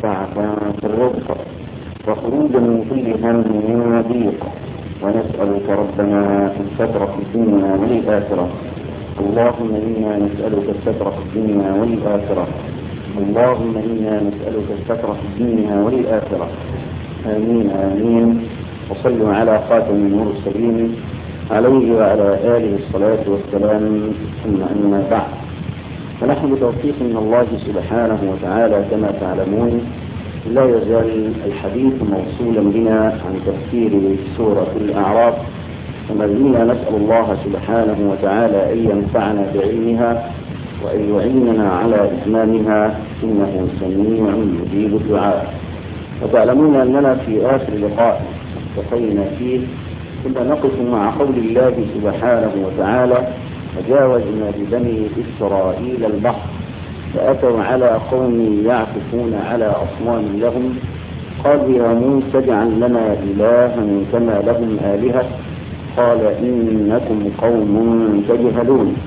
وسعة في الرزق وخروجا من كل هم وضيق ونسألك ربنا الستر في الدنيا والآخرة اللهم إنا نسألك الستر في الدنيا والآخرة اللهم إنا نسألك الستر في الدنيا والآخرة آمين آمين وصلوا على خاتم المرسلين عليه وعلى آله الصلاة والسلام ثم أما بعد فنحن بتوفيق من الله سبحانه وتعالى كما تعلمون لا يزال الحديث موصولا بنا عن تفسير سورة الأعراف وما زلنا نسأل الله سبحانه وتعالى أن ينفعنا بعلمها وأن يعيننا على إتمامها إنه سميع يجيب الدعاء وتعلمون أننا في آخر لقاء التقينا فيه كنا نقف مع قول الله سبحانه وتعالى وجاوزنا ببني إسرائيل البحر فأتوا على قوم يعكفون على أصنام لهم قالوا يا موسى اجعل لنا إلها كما لهم آلهة قال إنكم قوم تجهلون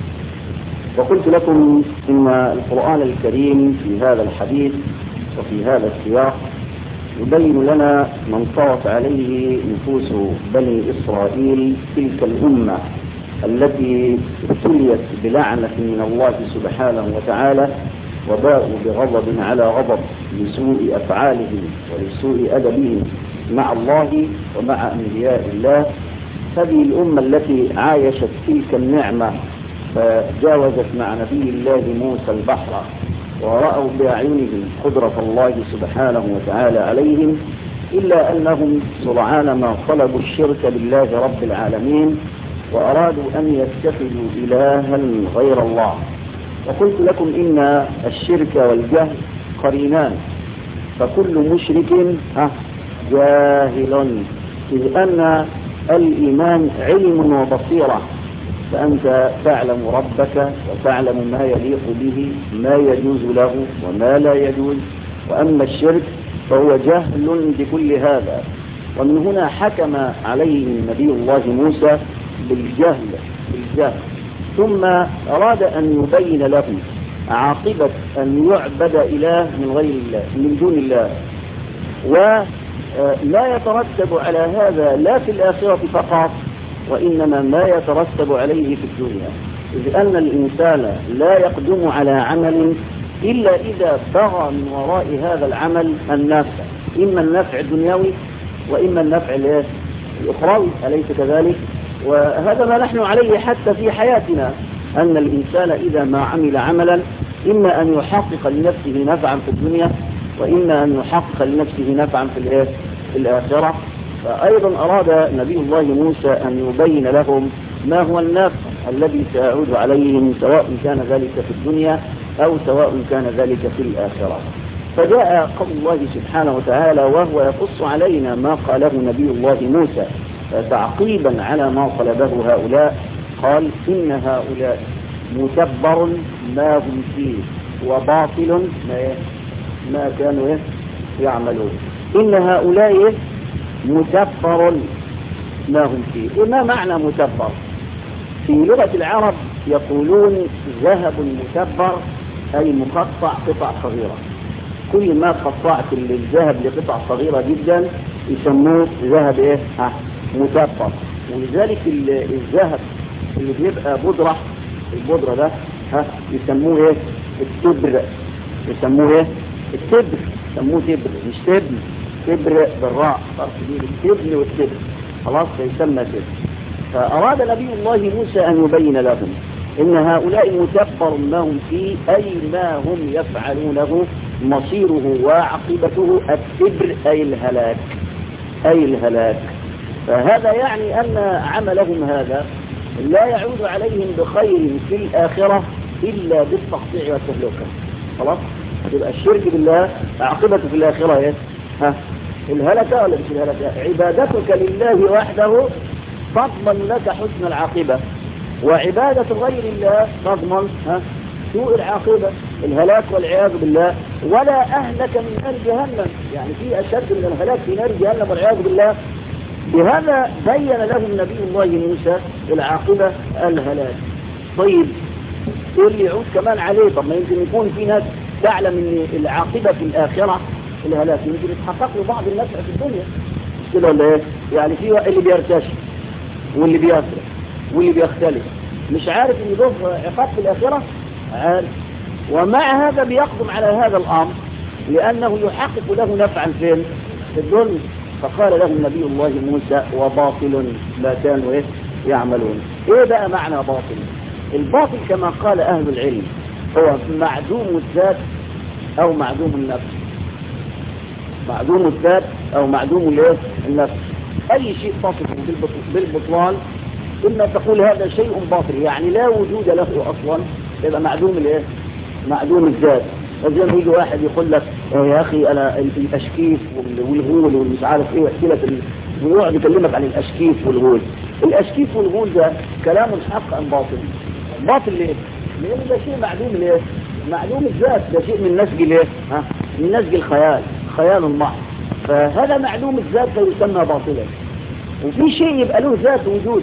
وقلت لكم إن القرآن الكريم في هذا الحديث وفي هذا السياق يبين لنا من طرت عليه نفوس بني إسرائيل تلك الأمة التي ابتليت بلعنة من الله سبحانه وتعالى وباءوا بغضب على غضب لسوء أفعالهم ولسوء أدبهم مع الله ومع أنبياء الله هذه الأمة التي عايشت تلك النعمة فجاوزت مع نبي الله موسى البحر ورأوا بأعينهم قدرة الله سبحانه وتعالى عليهم إلا أنهم سرعان ما طلبوا الشرك بالله رب العالمين وأرادوا أن يتخذوا إلها غير الله وقلت لكم إن الشرك والجهل قرينان فكل مشرك جاهل إذ أن الإيمان علم وبصيرة فأنت تعلم ربك وتعلم ما يليق به ما يجوز له وما لا يجوز وأما الشرك فهو جهل بكل هذا ومن هنا حكم عليه نبي الله موسى بالجهل بالجهل ثم أراد أن يبين له عاقبة أن يعبد إله من غير الله من دون الله ولا يترتب على هذا لا في الآخرة فقط وإنما ما يترتب عليه في الدنيا إذ أن الإنسان لا يقدم على عمل إلا إذا بغى من وراء هذا العمل النفع إما النفع الدنيوي وإما النفع الأخروي أليس كذلك وهذا ما نحن عليه حتى في حياتنا أن الإنسان إذا ما عمل عملا إما أن يحقق لنفسه نفعا في الدنيا وإما أن يحقق لنفسه نفعا في الآخرة فأيضا أراد نبي الله موسى أن يبين لهم ما هو النفع الذي سيعود عليهم سواء كان ذلك في الدنيا أو سواء كان ذلك في الآخرة فجاء قول الله سبحانه وتعالى وهو يقص علينا ما قاله نبي الله موسى تعقيبا على ما طلبه هؤلاء قال إن هؤلاء متبر ما هم فيه وباطل ما, ما كانوا يعملون إن هؤلاء متبر ما هم فيه وما معنى متبر في لغة العرب يقولون ذهب متبر أي مقطع قطع صغيرة كل ما قطعت الذهب لقطع صغيرة جدا يسموه ذهب ايه ها متبر ولذلك الذهب اللي بيبقى بودرة البودرة ده ها يسموه ايه التبر يسموه ايه التبر يسموه تبر مش تبر تبر بالراء فرق بين التبن والتبر خلاص يسمى تبر فأراد نبي الله موسى أن يبين لهم إن هؤلاء متبر ما هم فيه أي ما هم يفعلونه مصيره وعقبته التبر أي الهلاك أي الهلاك فهذا يعني أن عملهم هذا لا يعود عليهم بخير في الآخرة إلا بالتقطيع والتهلكة خلاص هتبقى الشرك بالله عاقبته في الآخرة ايه ها الهلكة ولا مش الهلكة عبادتك لله وحده تضمن لك حسن العاقبة وعبادة غير الله تضمن ها سوء العاقبة الهلاك والعياذ بالله ولا أهلك من نار جهنم يعني في أشد من الهلاك في نار جهنم والعياذ بالله بهذا بين لهم نبي الله موسى العاقبة الهلاك طيب يقول لي يعود كمان عليه طب ما يمكن يكون في ناس تعلم ان العاقبة في الآخرة الهلاك يمكن يتحقق له بعض النفع في الدنيا مش كده ولا ايه؟ يعني في اللي بيرتشي واللي بيسرق واللي بيختلف مش عارف ان له عقاب في الاخره عارف ومع هذا بيقدم على هذا الامر لانه يحقق له نفعا فين في الدنيا فقال له النبي الله موسى وباطل ما كانوا ايه يعملون ايه بقى معنى باطل الباطل كما قال اهل العلم هو معدوم الذات او معدوم النفس معدوم الذات او معدوم الايه النفس اي شيء تصفه بالبطلان اما تقول هذا شيء باطل يعني لا وجود له اصلا يبقى معدوم الايه معدوم الذات زي ما يجي واحد يقول لك يا اخي انا الاشكيف والغول والمش عارف ايه يحكي لك ويقعد يكلمك عن الاشكيف والغول الاشكيف والغول ده كلام حق ام باطل باطل ليه؟ لان ده شيء معدوم الايه؟ معدوم الذات ده شيء من نسج الايه؟ ها؟ من نسج الخيال خيال محض فهذا معدوم الذات فيسمى باطلا وفي شيء يبقى له ذات وجود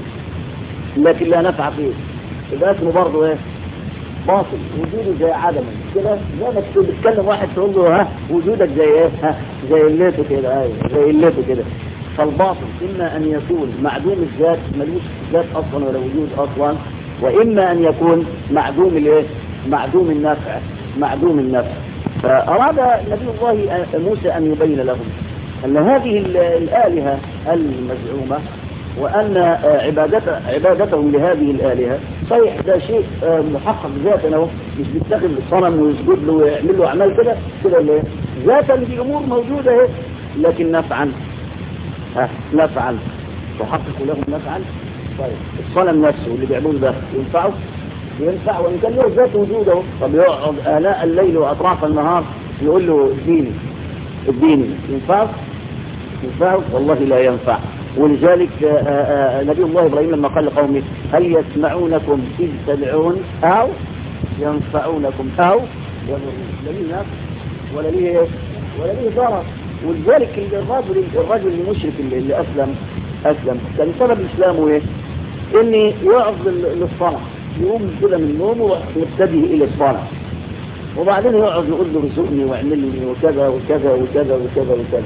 لكن لا نفع فيه يبقى اسمه برضه ايه؟ باطل وجوده زي عدمه كده زي ما تكون بتكلم واحد تقول له ها وجودك زي ايه ها زي الليته كده ايوه زي الليته كده فالباطل اما ان يكون معدوم الذات ملوش ذات اصلا ولا وجود اصلا واما ان يكون معدوم الايه معدوم النفع معدوم النفع فاراد نبي الله موسى ان يبين لهم ان هذه الالهه المزعومه وأن عبادت عبادتهم لهذه الآلهة صحيح ده شيء محقق ذاتا اهو مش بيتخذ الصنم ويسجد له ويعمل له أعمال كده كده اللي ذاتا دي أمور موجودة اهي لكن نفعا ها نفعا تحقق لهم نفعا طيب الصنم نفسه اللي بيعملوه ده ينفعه ينفع وإن كان له ذات وجوده طب يقعد آلاء الليل وأطراف النهار يقول له اديني اديني ينفعه ينفعه والله لا ينفع ولذلك نبي الله إبراهيم لما قال لقومه هل يسمعونكم إذ تدعون أو ينفعونكم أو لا ليه نفع ولا ليه ولا ليه ضرر ولذلك الرجل الرجل المشرك اللي, اللي أسلم أسلم كان سبب إسلامه إيه؟ إني يعظ للصلاة يقوم كده من نومه ويبتدي إلى الصلاة وبعدين يقعد يقول له رزقني واعمل لي وكذا وكذا وكذا وكذا وكذا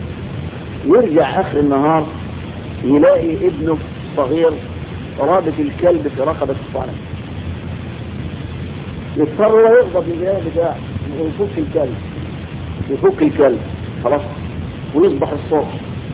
يرجع آخر النهار يلاقي ابنه صغير رابط الكلب في رقبة الصنم يضطر هو يغضب للجهاز بتاعه ويفك الكلب يفك الكلب خلاص ويصبح الصبح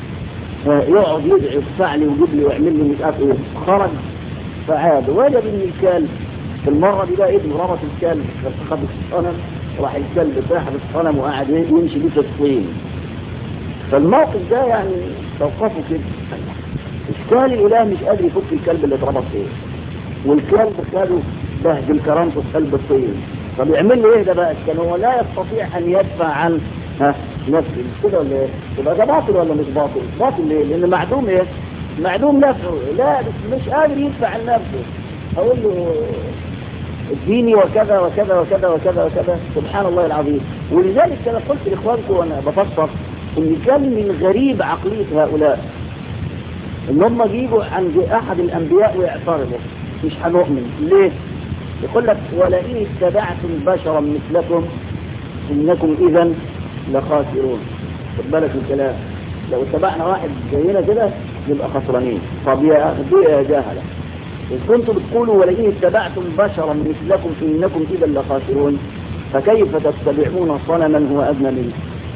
يقعد يدعي ويدفع لي ويجيب لي ويعمل لي مش عارف ايه خرج فعاد وجد ان الكلب في المرة دي بقى ابنه ربط الكلب في رقبة الصنم راح الكلب ساحب الصنم وقعد يمشي بيه في الطين فالموقف ده يعني توقفه كده اشكال الاله مش قادر يفك الكلب اللي اتربط فيه والكلب خده بهدل كرامته في قلب الطين طب يعمل له ايه ده بقى كان هو لا يستطيع ان يدفع عن ها نفسه كده ولا ايه يبقى ده باطل ولا مش باطل باطل ليه لان معدوم ايه معدوم نفعه لا مش قادر يدفع عن نفسه اقول له اديني وكذا وكذا وكذا وكذا وكذا سبحان الله العظيم ولذلك انا قلت لاخوانكم وانا بفسر ان كان من غريب عقلية هؤلاء ان هم يجوا عند احد الانبياء ويعترضوا مش هنؤمن ليه يقول لك ولئن اتبعتم بشرا مثلكم انكم اذا لخاسرون خد بالك من الكلام لو اتبعنا واحد زينا كده نبقى خسرانين طب يا يا جاهله إن كنتم بتقولوا ولئن اتبعتم بشرا مثلكم إنكم إذا لخاسرون فكيف تتبعون صنما هو أدنى منه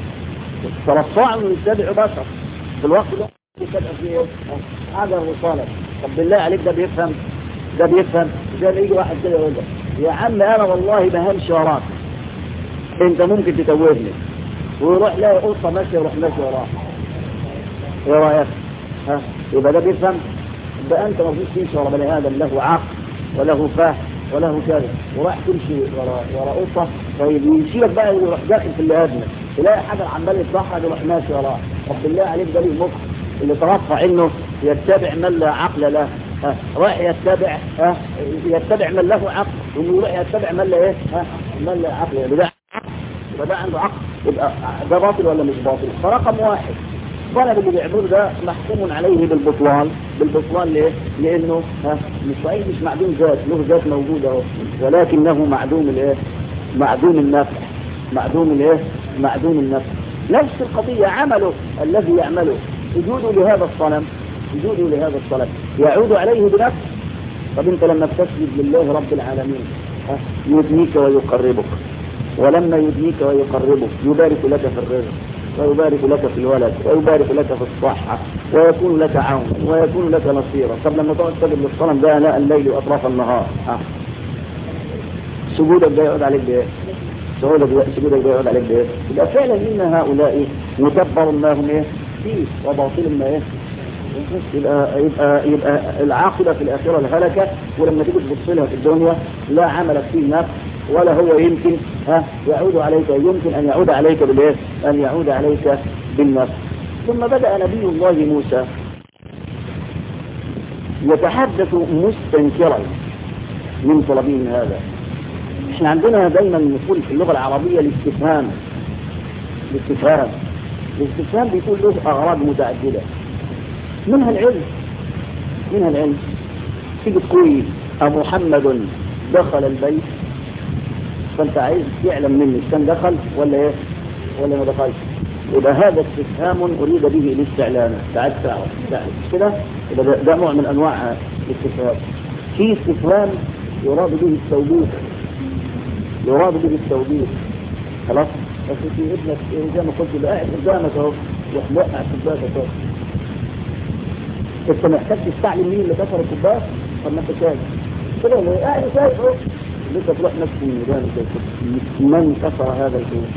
فرفع انه يتبع بشر في الوقت ده يتبع فيه هذا هو صالح طب بالله عليك ده بيفهم ده بيفهم زي ما يجي واحد كده يقول يا عم انا والله ما همشي وراك انت ممكن تتوهني ويروح لا قصة ماشية يروح ماشي وراه ايه رايك ها يبقى ده بيفهم يبقى انت ما فيش تمشي ورا بني ادم له عقل وله فهم وله كذا وراح تمشي ورا ورا قصة طيب يشيلك بقى يروح داخل في اللي ادنى تلاقي حاجة عمال يتبحر يروح ماشي وراه طب بالله عليك ده ليه مخ اللي ترفع انه يتبع من لا عقل له ها رايح يتبع ها يتبع من له عقل ويروح يتبع من لا ايه ها من لا عقل يبقى ده يبقى ده عنده عقل يبقى ده باطل ولا مش باطل فرقم واحد الطلب اللي بيعبده ده محكوم عليه بالبطلان بالبطلان ليه؟ لانه ها مش صحيح مش معدوم ذات له ذات موجوده اهو ولكنه معدوم الايه؟ معدوم النفع معدوم الايه؟ معدوم النفع نفس القضية عمله الذي يعمله سجوده لهذا الصنم سجوده لهذا الصنم يعود عليه بنفسه طب انت لما بتسجد لله رب العالمين يدنيك ويقربك ولما يدنيك ويقربك يبارك لك في الرزق ويبارك لك في الولد ويبارك لك في الصحة ويكون لك عون ويكون لك نصيرا طب لما تقعد تسجد للصنم ده اناء الليل واطراف النهار ها سجودك ده يقعد عليك بايه؟ سجودك سجودك ده يقعد عليك بايه؟ يبقى فعلا ان هؤلاء متبر ما هم ايه؟ فيه وباطل ما ايه؟ يبقى يبقى يبقى العاقبه في الاخره الهلكه ولما تيجي تبص لها في الدنيا لا عمل فيه نفس ولا هو يمكن ها يعود عليك يمكن ان يعود عليك بالايه؟ ان يعود عليك بالنفس ثم بدا نبي الله موسى يتحدث مستنكرا من طلبه هذا احنا عندنا دايما نقول في اللغه العربيه الاستفهام الاستفهام الاستفهام بيكون له اغراض متعدده منها العلم منها العلم تيجي تقول محمد دخل البيت فانت عايز تعلم مني كان دخل ولا ايه ولا ما دخلش يبقى هذا استفهام اريد به الاستعلام تعال تعرف تعرف كده يبقى ده, ده نوع من انواع الاستفهام في استفهام يراد به التوبيخ يراد به التوبيخ خلاص بس في ابنك زي ما قلت يبقى قاعد قدامك اهو يروح موقع كوبايه اهو انت محتاج تستعلم مين اللي كسر الكوبايه طب ما انت شايف كده اللي قاعد شايف اهو اللي انت تروح نفس الميدان من كسر هذا الكوب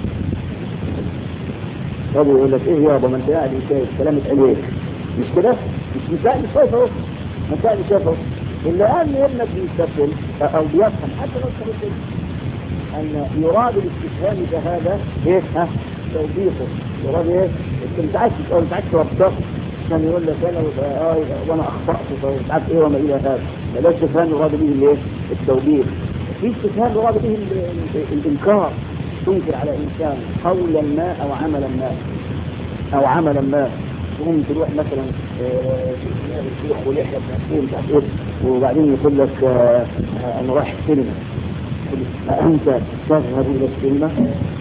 طب يقول لك ايه يابا ما انت قاعد شايف كلام عليك مش كده مش مش قاعد شايف اهو ما انت قاعد شايف اهو اللي قال لي ابنك بيستفهم او بيفهم حتى لو كان ان يراد الاستفهام بهذا ايه ها توبيخه يراد ايه انت مش عايز تسال مش عايز توبخه عشان يقول لك انا اه وانا اخطات مش عارف ايه وما الى هذا ده استفهام يراد به الايه التوبيخ في استفهام يراد به الانكار تنكر على انسان قولا ما او عملا ما او عملا ما تقوم تروح مثلا الشيخ ولحيه مش عارف ايه وبعدين يقول لك انا رايح السينما أأنت تذهب إلى السينما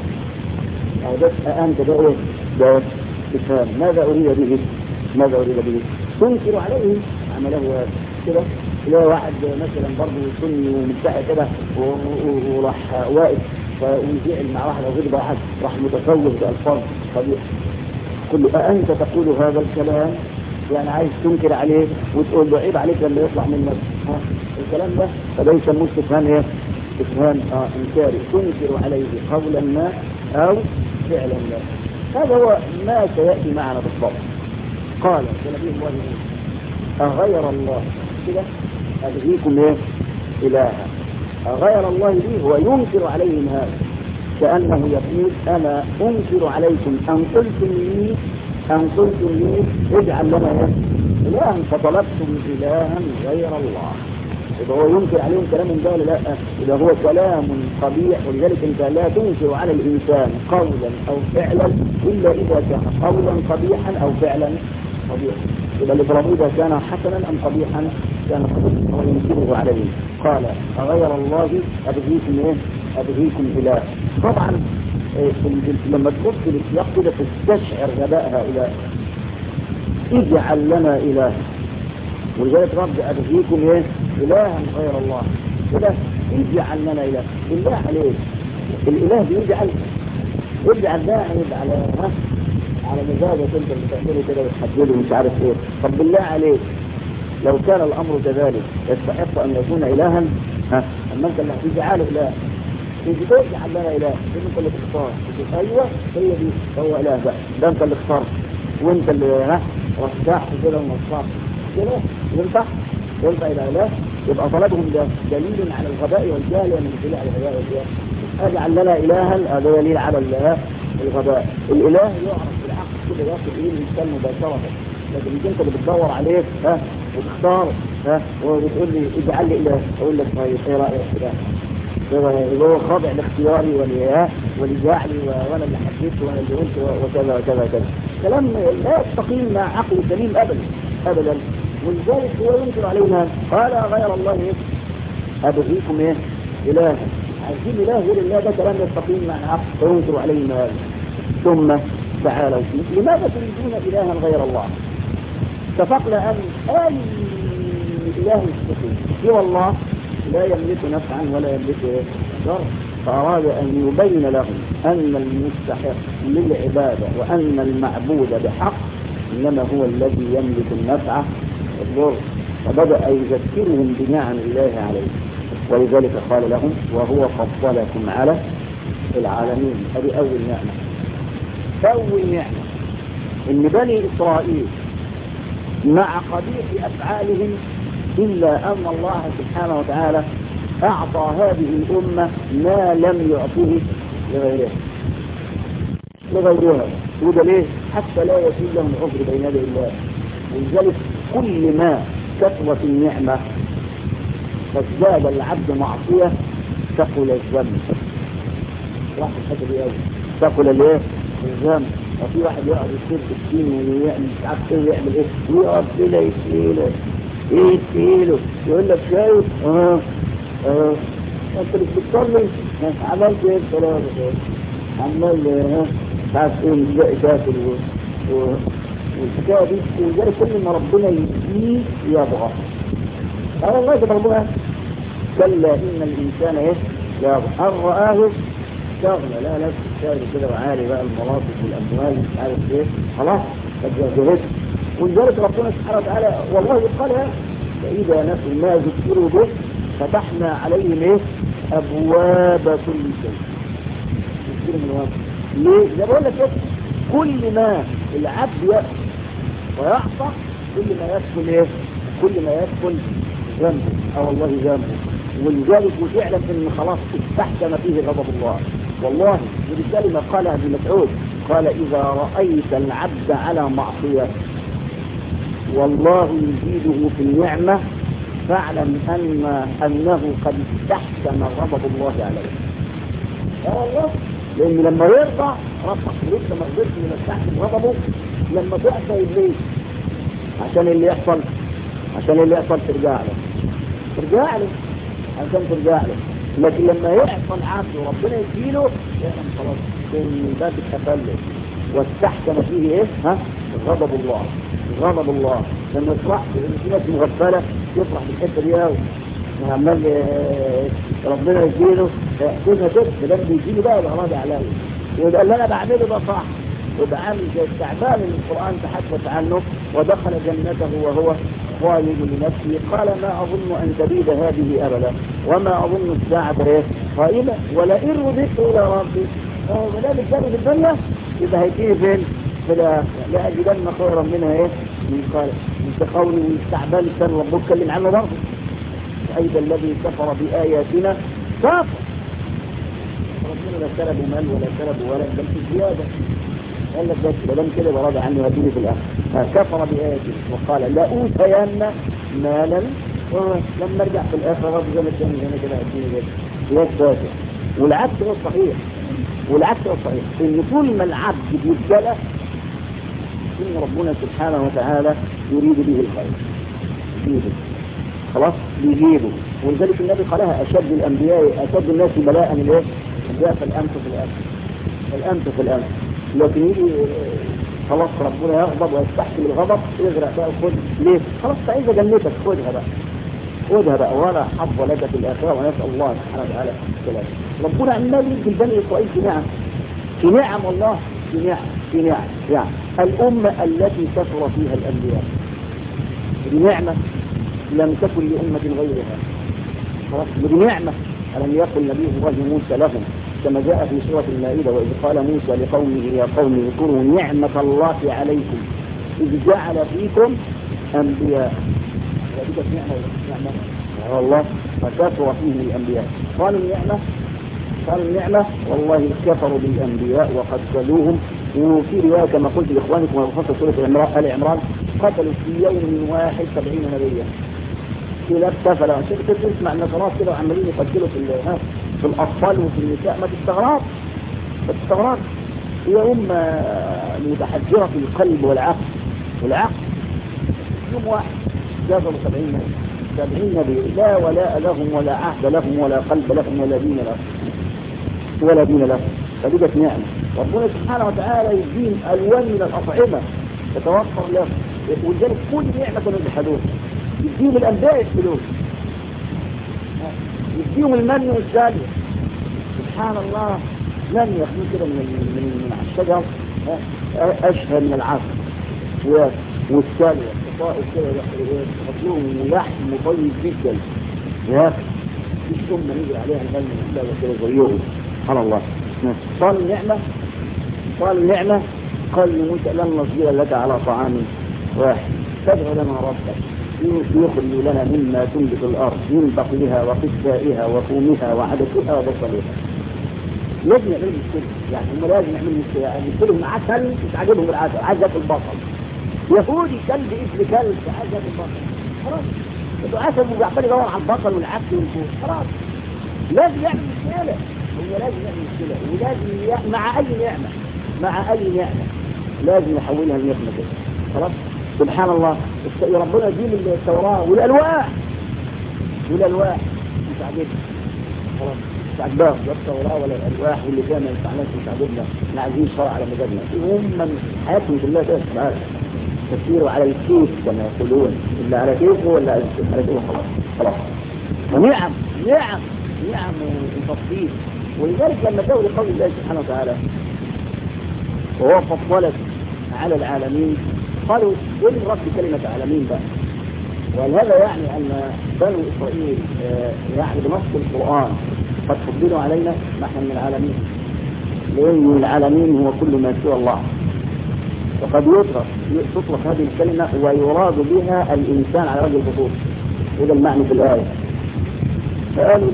أو ده أأنت ده إيه ده استفهام ماذا أريد به ماذا أريد به تنكر عليه عمله كده لا واحد مثلا برضه سني ومنتهى كده وراح واقف وانزعل مع واحد او غير واحد راح متفوه بألفاظ قبيحة قل له أأنت تقول هذا الكلام يعني عايز تنكر عليه وتقول له عيب عليك لما يطلع منك ها الكلام ده فده يسموه استفهام ايه؟ استفهام اه انكاري تنكر عليه قولا ما او فعلا ما هذا هو ما سياتي معنا بالضبط قال نبي الله اغير الله كده ابغيكم ايه الها اغير الله لي هو ينكر عليهم هذا كانه يقول انا انكر عليكم ان قلتم لي ان قلتم لي اجعل لنا ايه الها فطلبتم الها غير الله إذا هو ينكر عليهم كلام ده ولا لا إذا هو كلام قبيح ولذلك أنت لا تنكر على الإنسان قولا أو فعلا إلا إذا كان قولا قبيحا أو فعلا قبيحا إذا اللي طلبوه ده كان حسنا أم قبيحا كان قبيحا وينكره عليه قال أغير الله أبغيكم إيه أبغيكم إله طبعا إيه لما تبص للسياق كده تستشعر غباء هؤلاء اجعل لنا إله ولذلك رب أبغيكم إيه إلها غير الله كده اجعل لنا إله بالله عليك الإله بيجعل يجعل ده على ها على مزاجك انت اللي تعمله كده وتحدده ومش عارف ايه طب بالله عليك لو كان الامر كذلك يستحق ان يكون الها ها اما انت اللي هتجعله اله تيجي تجعل لنا اله انت اللي تختار ايوه هي دي هو اله بقى ده انت اللي اخترت وانت اللي ها رشحت كده ونصحت كده ينفع ينفع الى اله يبقى طلبهم ده دليل على الغباء والجهل ومن دليل على الغباء والجهل اجعل لنا الها هذا دليل على الغباء الاله يعرف بالعقل كده ياخذ ايه الانسان مباشره لكن مش انت اللي بتدور عليه ها وتختار ها وبتقول لي اجعل لي اله اقول لك طيب ايه رايك كده هو خاضع لاختياري ولي ولجعلي وانا اللي حددت وانا اللي قلت وكذا وكذا وكذا كلام لا يستقيم مع عقل سليم ابدا ابدا ولذلك هو ينكر علينا قال غير الله ايه ابغيكم ايه اله عايزين اله غير الله ده كلام يستقيم مع العقل وينكر علينا هذا ثم تعالوا لماذا تريدون إلها غير الله اتفقنا أن أي إله يستقيم سوى الله لا يملك نفعا ولا يملك ضر فأراد أن يبين لهم أن المستحق للعبادة وأن المعبود بحق إنما هو الذي يملك النفع والضر فبدأ يذكرهم بنعم الله عليه ولذلك قال لهم وهو فضلكم على العالمين هذه أول نعمة أول نعمة إن بني إسرائيل مع قبيح أفعالهم إلا أن الله سبحانه وتعالى أعطى هذه الأمة ما لم يعطه لغيرها لغيرها وده ليه؟ حتى لا يكون لهم عذر بين يدي الله ولذلك كل ما كثرت النعمة فازداد العبد معصية ثقل الذنب واحد الحته دي قوي ثقل الايه؟ الذنب وفي واحد يقعد يصير في الدين ويعمل مش عارف ايه ويعمل ايه ويقعد كده يسيله ايه يسيله يقول لك شايف اه اه انت مش بتصلي عملت ايه الصلاه عمال ها مش عارف ايه مش لاقي تاكل والحكايه دي ولذلك كل ما ربنا يديه يبغى اه والله ده ربنا كلا ان الانسان ايه يبغى ان رآه استغنى لا لا تستاهل كده وعالي بقى المناصب والاموال مش عارف ايه خلاص قد جهزت ولذلك ربنا سبحانه وتعالى والله قال فاذا نسوا ما ذكروا به فتحنا عليهم ايه ابواب كل شيء ذكروا من واحد ليه؟ زي بقول لك ايه كل ما العبد يأكل ويعصى كل ما يدخل ايه كل ما يدخل ذنبه او الله ذنبه ولذلك وفعلا ان خلاص استحكم فيه غضب الله والله ودي كلمة قالها ابن مسعود قال إذا رأيت العبد على معصية والله يزيده في النعمة فاعلم أن أنه قد استحكم غضب الله عليه اه والله لأن لما يرضى ربك لسه ما قدرش من يستحكم غضبه لما تعصى إبليس عشان اللي يحصل عشان اللي يحصل ترجع له ترجع له عشان ترجع له لكن لما يحصل عبد وربنا يديله يعلم خلاص ان باب اتقفل واستحكم فيه ايه ها غضب الله غضب الله لما يفرح لان في ناس مغفله يفرح بالحته دي قوي عمال ربنا يديله يحسبها كده ده بيجيله بقى يبقى راضي عليا يبقى اللي انا بعمله ده صح يبقى عامل زي التعبان اللي القران تحدث عنه ودخل جنته وهو ظالم لنفسه قال ما أظن أن تبيد هذه أبدا وما أظن الساعة إيه قائمة ولئن رددت إلى ربي ما دام الثاني في الدنيا يبقى هيجي فين؟ في الآخرة لأجدن خيرا منها إيه؟ من قال من قولي والتعبان كان ربك اتكلم عنه برضه أيضا الذي كفر بآياتنا كفر ربنا لا سلبوا مال ولا سلبوا ولد بل في زيادة قال لك بس بدل كده براد عني وهديني في الاخر كفر بآياته وقال لا أوتين مالا لما ارجع في الاخر رب زي ما كان هنا كده هديني كده يا فاتح والعكس هو الصحيح والعكس هو الصحيح ان طول ما العبد بيبتلى ان ربنا سبحانه وتعالى يريد به الخير يجيبه خلاص بيجيبه ولذلك النبي قالها اشد الانبياء اشد الناس بلاء الايه؟ الانبياء في الانف في الانف الانف في الانف لكن يجي خلاص ربنا يغضب ويستحكم الغضب يغرق بقى خد ليه؟ خلاص عايزه جنتك خدها بقى خدها بقى ولا حظ لك في الاخره ونسال الله سبحانه وتعالى السلام ربنا عمال يدي لبني اسرائيل في نعم في نعم والله في نعم في نعم يعني الامه التي كثر فيها الانبياء دي نعمه لم تكن لامه غيرها خلاص دي نعمه الم يقل نبي الله موسى لهم كما جاء في سورة المائدة وإذ قال موسى لقومه يا قوم اذكروا نعمة الله عليكم إذ جعل فيكم أنبياء هذه كانت نعمة نعمة والله فكثر فيه الأنبياء قالوا النعمة قالوا النعمة والله كفروا بالأنبياء وقتلوهم وفي رواية كما قلت لإخوانكم وفصل سورة آل عمران قتلوا في يوم واحد سبعين نبيا كلاب كفلة عشان كده تسمع النصارى كده وعمالين يقتلوا في في الأطفال وفي النساء ما تستغرب ما تستغرب هي أمة متحجرة في القلب والعقل والعقل يوم واحد جابوا سبعين نبي سبعين نبي لا ولاء لهم ولا عهد لهم ولا قلب لهم ولا دين لهم ولا دين لهم فدي نعمة ربنا سبحانه وتعالى يديهم الوان من الاطعمه تتوفر لهم ولذلك كل نعمه كانوا يجحدون يديهم الانبياء يقتلون يديهم المن والساليه سبحان الله لم يخلو كده من من من الشجر اشهى من العسل والساليه الطائف كده يحط لهم لحم طيب جدا يا اخي مش ثم نيجي عليها المن والساليه كده زيهم سبحان الله قال النعمه قال النعمه قال لموسى لن نصبر لك على طعام واحد فادع لنا ربك يخرج لنا مما تنبت الارض من بقلها وقثائها وفومها وعدسها وبصلها لازم يعملوا مشكله يعني هم لازم يعملوا مشكله يعني يشتروا عسل مش عاجبهم العسل عايز ياكل بصل يهودي كلب ابن كلب عايز ياكل بصل خلاص يبقى عسل وعمال يدور على البصل والعدس والفول خلاص لازم يعمل مشكله هو لازم يعمل مشكله ولازم ي... مع اي نعمه مع اي نعمه لازم يحولها لنعمه كده خلاص سبحان الله ربنا يدين التوراة والألواح والألواح مش عاجبنا خلاص مش عاجباهم لا التوراة ولا الألواح واللي فيها ما ينفعناش مش عاجبنا احنا عايزين شرع على مزاجنا هم حياتهم كلها كده سبحان تسير على الكيف كما يقولون إلا على كيفه ولا على كيفه خلاص خلاص ونعم نعم نعم وتفصيل ولذلك لما جاءوا لقول الله سبحانه وتعالى وهو فضلك على العالمين قالوا ايه رد كلمة عالمين بقى وهل هذا يعني ان بنو اسرائيل يعني بنص القرآن قد فضلوا علينا نحن من العالمين لان العالمين هو كل ما سوى الله وقد يطلق تطلق هذه الكلمة ويراد بها الانسان على وجه الخصوص هذا المعنى في الآية فقالوا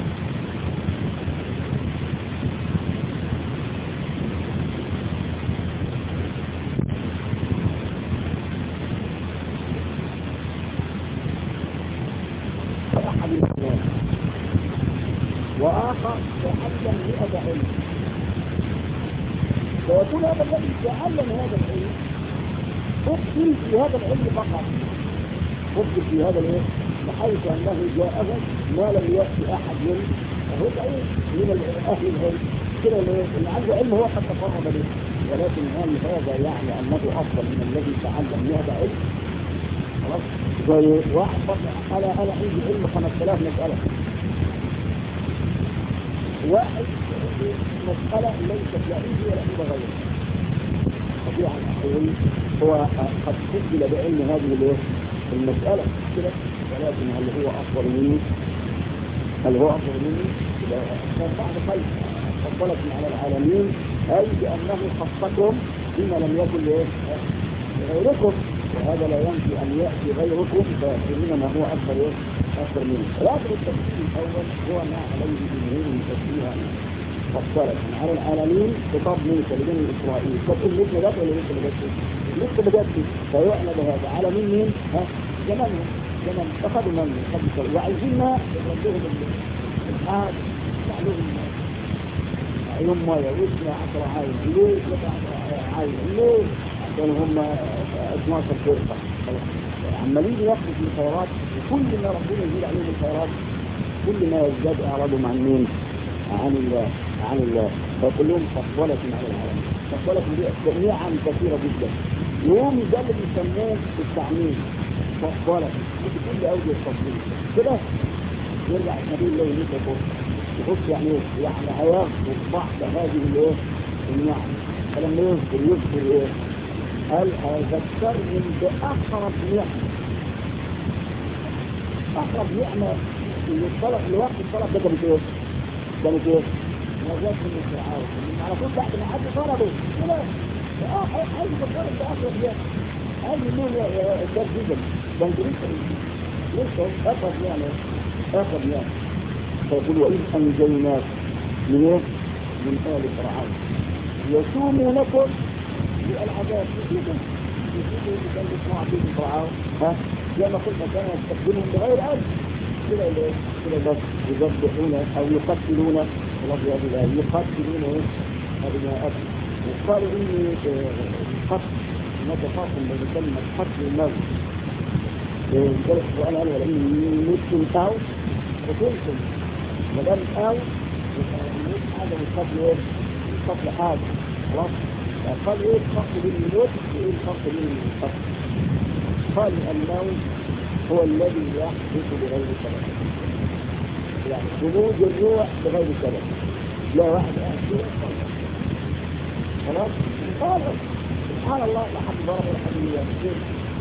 وآخر تعلم مئة علم فيكون هذا الذي تعلم هذا العلم أفضل في هذا العلم فقط أفضل في هذا العلم بحيث أنه جاءه ما لم يأتي أحد من هو العلم من أهل العلم كده اللي عنده علم هو قد تقرب به ولكن هل هذا يعني أنه أفضل من الذي تعلم مئة علم خلاص زي واحد قال أنا عندي علم 5000 مسألة واحد مسألة ليست لا عندي ولا عند غيره طبيعة الأخوي هو قد سجل بعلم هذه المسألة كده ولكن هل هو أفضل مني؟ هل هو أفضل مني؟ كان بعد خير فضلكم على العالمين أي بأنه خصكم بما لم يكن لغيركم وهذا لا ينفي أن يأتي غيركم فيأتي ما هو أكثر أكثر منه لكن التفسير الأول هو ما عليه جمهور المفسرين فصلت على العالمين خطاب موسى لبني إسرائيل طب لسه بدأت ولا لسه بدأت؟ لسه بدأت فيعنى بهذا على مين مين؟ ها؟ زمانهم زمان أخذوا من أخذوا وعايزين ما يردوهم الحاج يعلوهم عيون مية واسمع عشر عايز ليه 10 عايز ليه؟ عشان هم 12 فرقة عمالين ياخدوا في الخيرات وكل ما ربنا يزيد عليهم الخيرات كل ما يزداد اعراضهم عن مين؟ عن الله عن الله فكلهم فضلت على العالم فضلت دي نعم كثيره جدا يوم ده اللي بيسموه التعميم فضلت في كل اوجه التفضيل كده يرجع النبي الله يميت يخش يعني ايه؟ يعني هياخد بعض هذه الايه؟ النعم فلما يذكر يذكر ايه؟ قال ذكرهم بأقرب نعمة أقرب نعمة اللي الطلب الوقت الطلب ده كانت إيه؟ كانت إيه؟ نجاة من فرعون على طول بعد ما حد طلبه لا اه عايز الطلب ده أقرب نعمة عايز يقول يا أستاذ جدا ده أنت لسه لسه أقرب نعمة أقرب نعمة فيقول وإذ أنجيناك من إيه؟ من آل فرعون يسومونكم بالعذاب يسومون يسومون كان يسمع فيه فرعون ها زي ما قلنا كان يستخدمهم بغير علم كده كده بس يذبحون او يقتلون رضي الله يقتلون ابناءهم وقالوا اني قتل هناك فرق بين كلمه قتل الموت لذلك القران قال ولئن متم او قتلتم ما دام او يموت حاجه من قتل ايه؟ قتل حاجه خلاص قال ايه الفرق بين الموت وايه الفرق بين الفرق قال الموت هو الذي يحدث بغير سبب يعني خروج الروح بغير سبب لا واحد قاعد كده خلاص قال سبحان الله لا حد ضرب ولا حد يغفر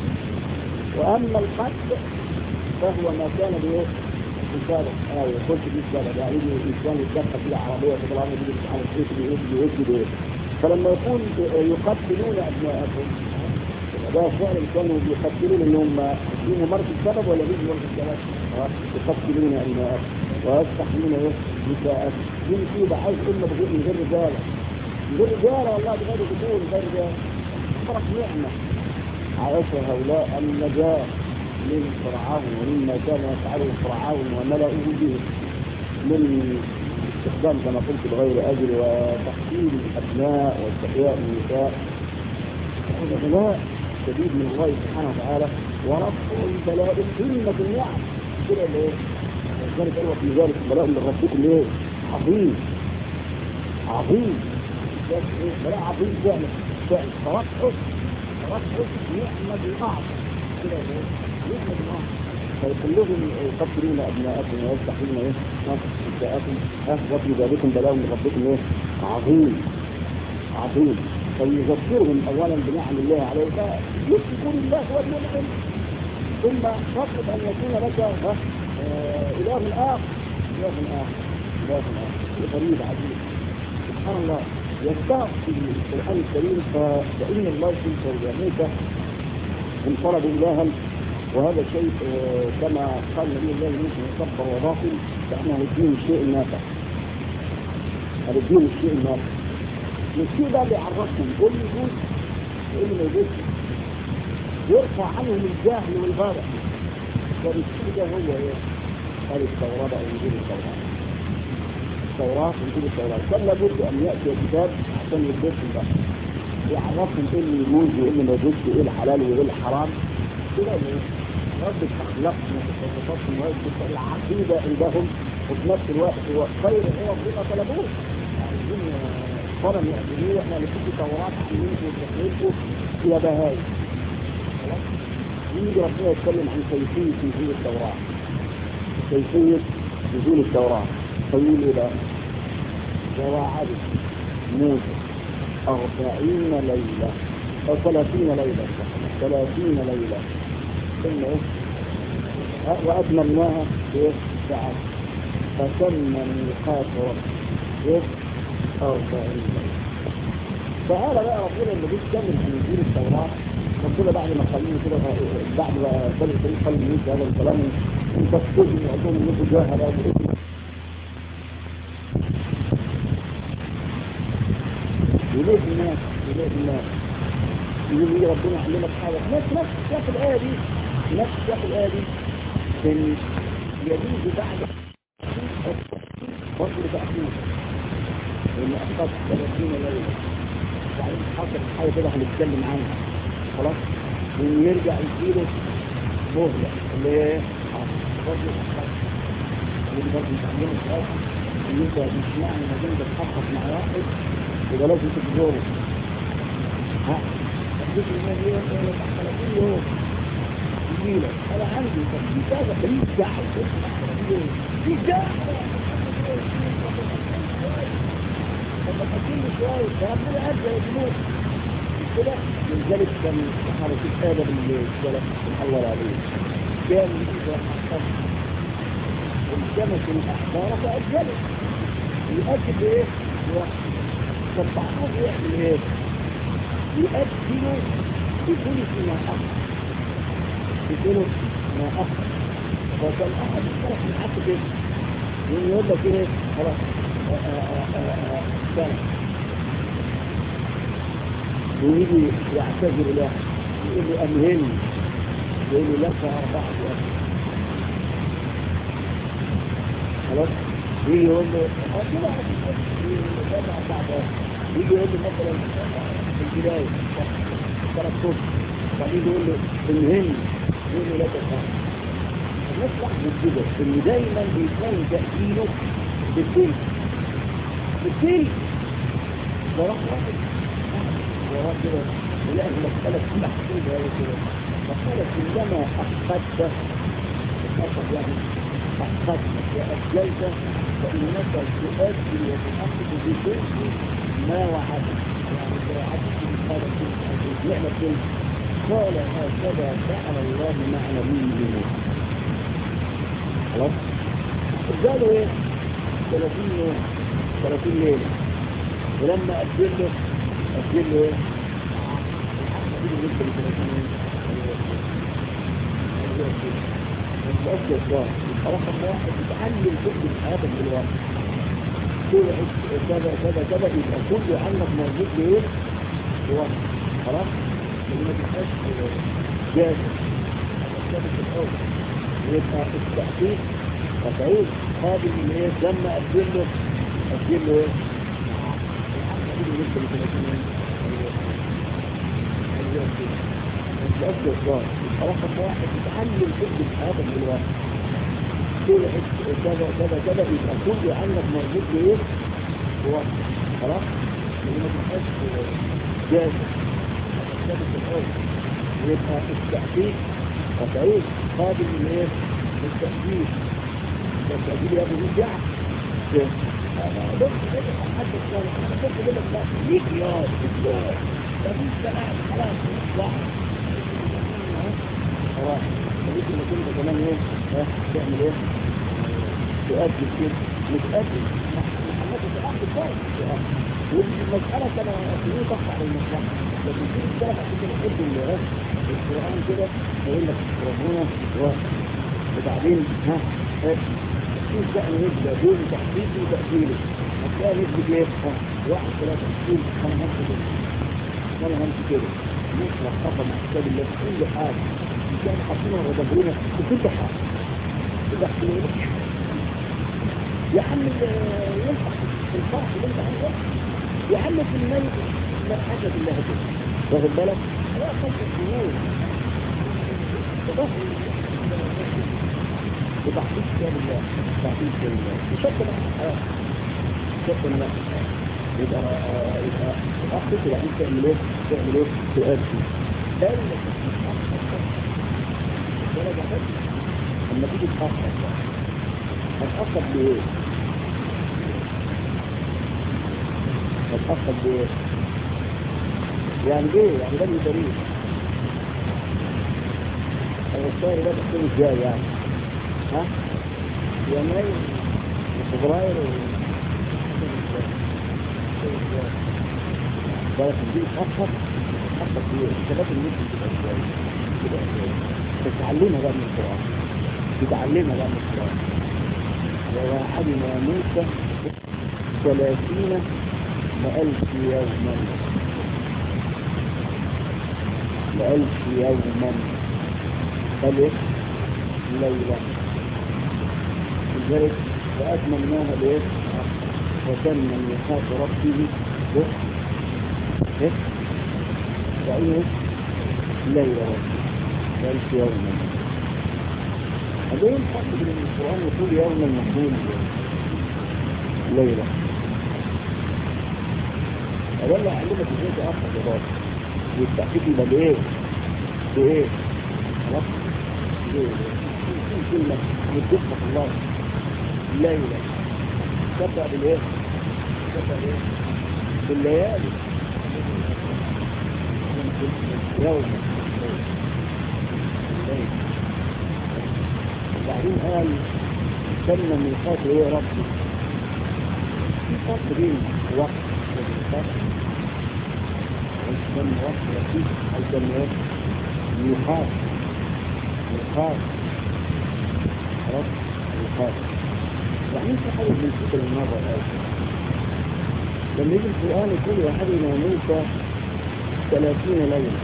واما القتل فهو ما كان بايه مثال او يخش في السبب يعني يجي الانسان يتدخل في العربيه في الارض يجي مش عارف ايه بيهد يهد بيه فلما يقول يقتلون ابناءكم ده فعلا كانوا بيقتلون ان هم دي ممارسه السبب ولا دي ممارسه السبب؟ يقتلون ابناءكم ويستحيون ايه؟ نساءكم دي مصيبه عايز كلمه بتقول من غير رجاله من غير رجاله والله بغير بتقول من غير رجاله فرق نعمه عايشه هؤلاء النجاه من فرعون ومما كان يفعله فرعون وملئه به من استخدام كما قلت بغير اجل وتحصيل الابناء واستحياء النساء هذا بلاء شديد من الله سبحانه وتعالى ورفع البلاء قمه النعم كده ليه؟ ذلك هو في ذلك البلاء اللي ربكم ايه؟ عظيم عظيم بلاء عظيم فعلا فعلا ترفع ترفع نعمه الاعظم كده ليه؟ نعمه الاعظم فكلهم يقتلون ابناءكم ويستحيون ايه؟ نساءكم ها وفي ذلكم بلاء من ربكم ايه؟ عظيم عظيم فيذكرهم اولا بنعم الله عليه فيذكر الله هو المنعم ثم تطلب ان يكون لك ها اله اخر اله اخر اله اخر غريب عجيب سبحان الله يستعصي في القران الكريم فان الله سبحانه وتعالى انفرد الها وهذا شيء كما قال نبي الله يوسف مكبر وباطل فانه الدين الشيء النافع هذا الدين الشيء النافع الشيء ده بيعرفهم يقول لي يجوز يقول لي ما يجوزش يرفع عنهم الجهل والغابة فالشيء ده هو ايه؟ قال التوراة او انجيل التوراة التوراة انجيل التوراة كان لابد ان ياتي كتاب عشان يدرسهم بقى يعرفهم ايه اللي يجوز وايه اللي ما يجوزش وايه الحلال وايه الحرام كده ايه؟ رد اخلاقهم وتصرفاتهم ويثبت العقيده عندهم وفي نفس الوقت هو خير هو بما طلبوه عايزين صنم يعبدوه احنا اللي في توراة عاملينكم وتحليلكم يا بهاي خلاص يجي ربنا يتكلم عن كيفية نزول التوراة كيفية نزول التوراة فيقول ايه بقى؟ ووعد موسى أربعين ليلة أو ثلاثين ليلة ثلاثين ليلة ثم ايه؟ وأتممناها ايه؟ ساعة فتم ميقات رب ايه؟ أربعين ليلة تعالى بقى ربنا اللي بيتكلم عن نزول التوراة ربنا بعد ما قالوا كده بعد ما بني اسرائيل قال موسى هذا الكلام انت تسجن وعندهم انكم جاهل او وليه الناس وليه الناس يقول لي ربنا يعلمك حاجه نفس نفس نفس الايه دي نفس نفس الايه دي ان يجوز بعد فصل تأخير لأن أخذ 30 ليلة وبعدين حصل حاجة كده هنتكلم عنها خلاص ونرجع يديله مهلة اللي هي فضل الأخذ اللي برضه متعلمه الأخذ إن أنت مش معنى إنك أنت تحقق مع واحد يبقى لازم تجبره ها تديك المال يوم ولا 30 يوم جميلة أنا عندي طب كذا خليك دعوة في دعوة لما تكون شوية فربنا أدى يجموت كده لذلك كان حركة آدم اللي السلف الأول عليه كان إذا حصل التمس الأحبار فأجلت يؤكد إيه؟ فالتعقوب يعمل إيه؟ يؤكد بثلث ما أخذ بثلث ما أخذ فكان أحد السلف من حق كده يقول يقول لك إيه؟ خلاص سنة ويجي يعتذر له يقول له أمهلني يقول له لك أربعة أشهر خلاص يجي يقول له يجي يقول له مثلا في البداية ثلاث صفر بعدين يقول له امهلني يقول له لك أربعة نطلع من كده إن دايما بيكون تأكيله بالسلك بالسلك ده واحد وراه كده ولا المسألة محسوبة هي كده مسألة كلما أحقدت أحقد يعني أحقدت وأجلت فإنك تؤدي وتحقق بكل ما وعدت يعني إذا وعدت هذا كل نعمة كل قال هكذا فعل الله مع نبيه خلاص قالوا ايه 30 يوم 30 ليله ولما اجل له اجل له ايه الأفضل الظاهر رقم واحد تتعلم كل حياتك دلوقتي كل كذا كذا كذا يبقى كله عنك مربوط بايه؟ بوقت خلاص؟ لأن ما تبقاش جاهز ثابت الأول يبقى التحقيق هتعيد قابل من ايه؟ لما أجل له أجل له ايه؟ الأفضل الظاهر رقم واحد تتعلم كل حياتك دلوقتي كل كذا كذا كذا يبقى كل عنك مربوط بايه؟ بوقت خلاص؟ لأن ما تبقاش جاهز ثابت الأول يبقى التحقيق هتعيد قابل من ايه؟ التأكيد التأكيد يا ابو رجع انا بص كده حد كان انا بص كده لا ليك يا دكتور مفيش كلام خلاص واحد خلاص خليك انك انت كمان ايه ها تعمل ايه تؤدي كده متأدي محمد تأدي كويس ودي المسألة كان سنين تقطع المصلحة لكن في السلف عشان كده تحب اللي رأس القرآن كده يقول لك ربنا واحد وبعدين ها تشوف بقى نسبة بين تحقيقه وتأثيره هتلاقي نسبة ايه؟ ها واحد ثلاثة تقول انا همشي كده انا همشي كده نشرح خطأ مع كتاب الله في كل حاجة كان حاطينها وضبرنا في كل حاجة كده احكي يا عم ينفع في الفرح اللي انت عايزه يا عم في الميت لا حاجة بالله كده واخد بالك؟ لا خلق الديون بتحقيق كتاب الله تحقيق كتاب الله بشكل الحياة بشكل لا يبقى يبقى تحقيق يعني تعمل ايه؟ تعمل ايه؟ تؤدي قال لك درجة حد لما تيجي تأخر هتأخر بإيه؟ هتأخر بإيه؟ يعني ايه؟ يعني ده دليل الشهر ده بيكون ازاي يعني؟ ها؟ يناير وفبراير و بس دي تأخر تأخر بإيه؟ الشباب الناس بتبقى ازاي؟ بتبقى ازاي؟ تتعلمها بقى من القرآن تتعلمها بقى من القرآن ووعدنا موسى ثلاثين لألف يوما لألف يوما ألف ليلة لذلك فأتممناها بإيه؟ وتم ميقات ربه إيه؟ وإيه؟ ليلة ألف يوما هذا ينحق من القرآن يقول يوما مقبول ليلة هذا اللي أعلمك ازاي تأخر جبار والتحقيق يبقى بإيه؟ بإيه؟ خلاص؟ بإيه؟ في كلمة متفق الله ليلة تبدأ بالإيه؟ تبدأ بالإيه؟ بالليالي يوم وبعدين قال سمى ميقات ايه ربي في فرق بين وقت وميقات سمى وقت ربي او سمى ايه ميقات ميقات خلاص ميقات يعني انت حاجه من كتر النظر الاول لما يجي القران يقول وحدنا موسى ثلاثين ليله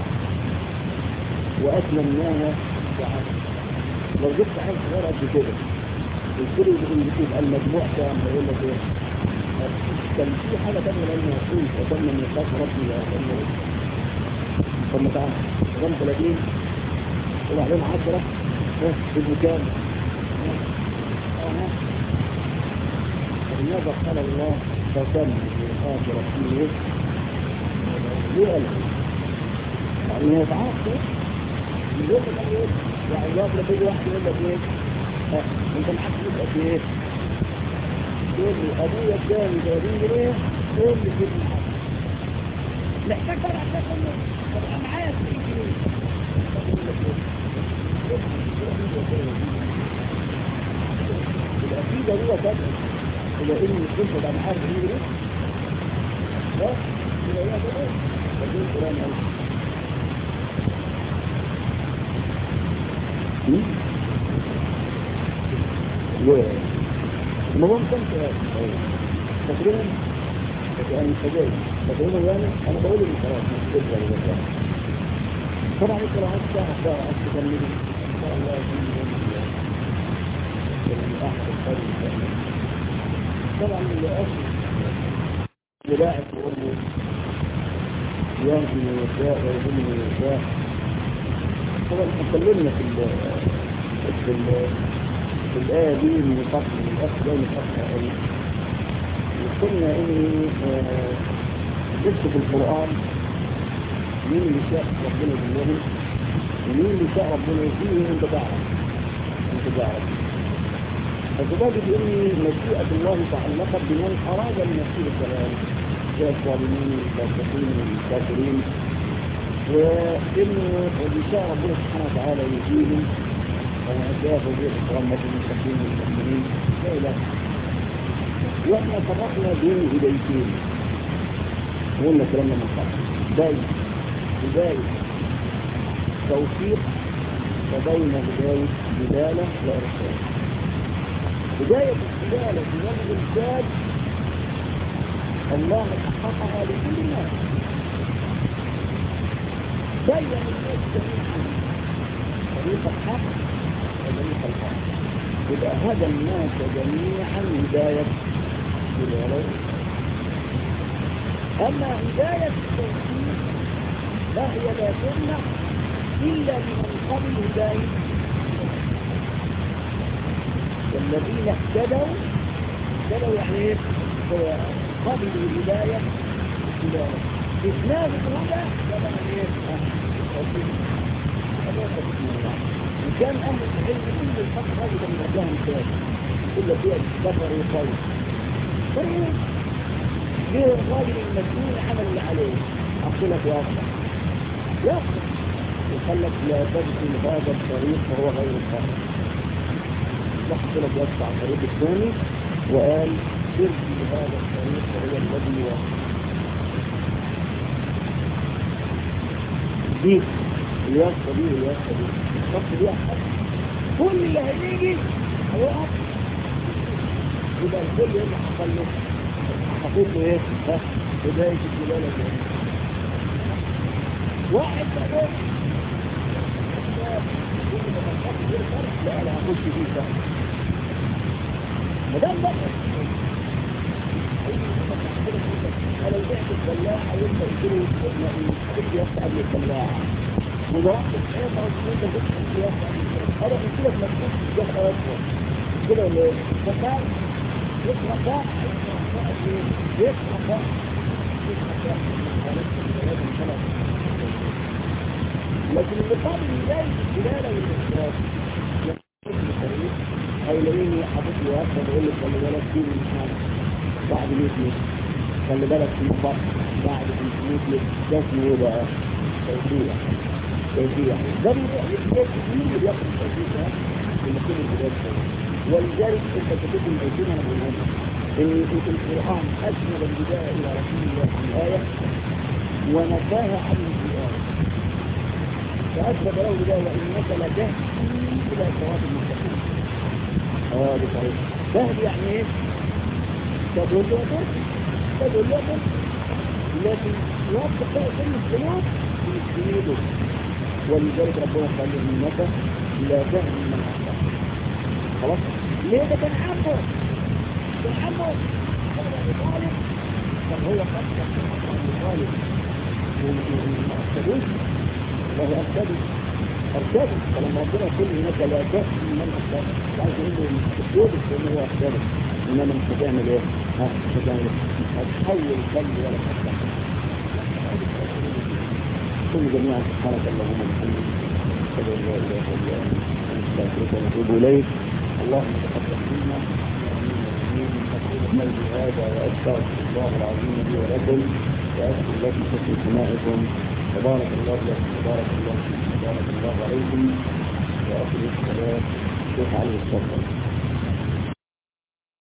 وأتممناها بعشر لو جبت عين صغيرة قد كده الكل يبقى المجموع كام يقول لك ايه كان في حاجة تانية لأنه يقول وتم من نقاط ربي يا أخوانا طب ما تعالى رقم 30 وبعدين 10 ابن كام ماذا قال الله فتم من نقاط ربي ليه قال يعني هي تعرف كده يقول لك ايه يعني الوقت لما يجي واحد يقول لك ايه ها انت معاك فلوس قد ايه يقول لي ابويا اداني 30 جنيه قول لي كده معاك محتاج طبعا عشان طبعا معايا 90 جنيه يبقى في ضروره تانية الى ان الكلفه بقى معايا 40 جنيه لا يبقى هي كده بدون القران قوي المهم كم سؤال تقريبا يعني سجاير تقريبا يعني انا بقول ان خلاص مش كده ولا كده طبعا انت لو عايز تعرف بقى عايز تكمل ان شاء الله في احد الخير طبعا اللي اصل للاعب يقول له يهدي من يشاء ويضل من يشاء طبعا اتكلمنا في ال في ال في الآية دي من فصل الأخ ده من فصل قوي وقلنا إن قصة القرآن مين اللي شاء ربنا يجنبه ومين اللي شاء ربنا يجيه أنت تعرف أنت تعرف فتجد أن مشيئة الله تعلقت بمن أراد أن يصير الكلام زي الظالمين الفاسقين الكافرين وإنه اللي شاء ربنا سبحانه وتعالى يجيهم وأشياء فوجيه الكرامة المستقيم والمؤمنين لا إله وإحنا فرقنا بين هدايتين قلنا كلامنا من قبل بداية بداية توفيق وبين بداية دلالة وإرشاد بداية الدلالة في وجه الإرشاد الله حققها لكل الناس بين الناس جميعا طريق الحق وطريق الحق يبقى هدى الناس جميعا هداية دلالة أما هداية التوحيد فهي لا تمنع إلا لمن قبل هداية والذين اهتدوا اهتدوا يعني ايه؟ قبلوا الهداية الهداية إسلام الهدى طبعا ايه؟ وكان أهل العلم كل الحق هذه من قبلها مثال كل فيها كفر وقول طيب ليه الراجل المسؤول عمل اللي عليه أقول لك واضح يصح وقال لك لا تدخل هذا الطريق فهو غير الخاطئ لاحظ لك يقطع الطريق الثاني وقال ارجي هذا الطريق فهو الذي يوافق دي اليافطة دي واليافطة دي الخط دي أحد كل اللي هيجي هيقف يبقى الكل اللي حصل له حطيت له ايه؟ ها بداية الدلالة دي واحد بقى لا انا هخش فيه سهل ما دام بقى انا بعت الفلاحه وانت قلت له قلت يا اخي قبل الفلاحه وضربت الحيطه وانت قلت لي يا اخي انا قلت لك ما تكونش الجهه اكبر كده ولا ايه؟ فكان يسمع صح يسمع صح لكن اللي قام بدايه الدلاله والاخلاص هيلاقيني حاطط لي وقت بقول لك خلي بالك في مش بعد 100 متر خلي بالك في فرق بعد 500 متر ده اسمه ايه بقى؟ توزيع توزيع ده بيروح يحتاج مين اللي بياخد التوزيع ده؟ اللي كل البلاد ولذلك انت كتبت من ايتين انا بقول لك ان القران اسند البدايه الى رسول الله في الايه ونفاها عن البدايه فاثبت له البدايه وانك لتهدي الى صراط المستقيم اه دي صحيح سهل يعني ايه تدل وترك تدل وترك لكن يوضح بقى كل السلوك في سبيله ولذلك ربنا قال انك لا تهدي من احببت خلاص ليه ده كان عمه كان عمه كان ابو طالب طب هو خد ابو طالب وما ارشدوش وهو ارشده ارشده فلما ربنا يقول انك لا تهدي من احببت عايز يقول له الدكتور ان هو ارشده انما مش هتعمل ايه؟ ها مش هتعمل ايه؟ مش هتحول قلبي ولا تفتح كل جميعا سبحانك اللهم وبحمدك اشهد ان لا اله الا انت نستغفرك ونتوب اليك اللهم تقبل منا قلبي هذا واستغفر الله العظيم لي ولكم واسال لكم حسن سماعكم تبارك الله لكم تبارك الله فيكم تبارك الله عليكم واخر الصلاه الشيخ علي الصبر